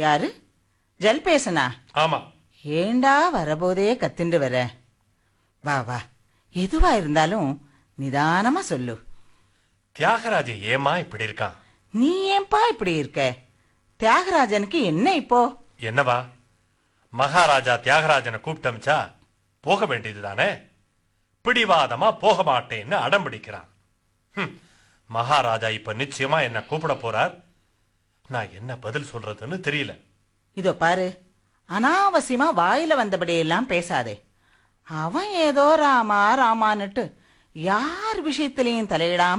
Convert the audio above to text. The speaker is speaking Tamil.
யாரு ஜல்பேசனா ஆமா ஏண்டா வரபோதே கத்திண்டு வர வா வா எதுவா இருந்தாலும் நிதானமா சொல்லு தியாகராஜ ஏமா இப்படி இருக்கான் நீ ஏன்பா இப்படி இருக்க தியாகராஜனுக்கு என்ன இப்போ என்னவா மகாராஜா தியாகராஜனை கூப்பிட்டமிச்சா போக வேண்டியதுதானே பிடிவாதமா போக மாட்டேன்னு அடம் பிடிக்கிறான் ஹம், மகாராஜா இப்ப நிச்சயமா என்ன கூப்பிட போறார் நான் என்ன பதில் சொல்றதுன்னு தெரியல இதோ பாரு அனாவசியமா வாயில வந்தபடியெல்லாம் பேசாதே அவன் ஏதோ ராமா ராமான்னுட்டு யார் விஷயத்திலையும் தலையிடாம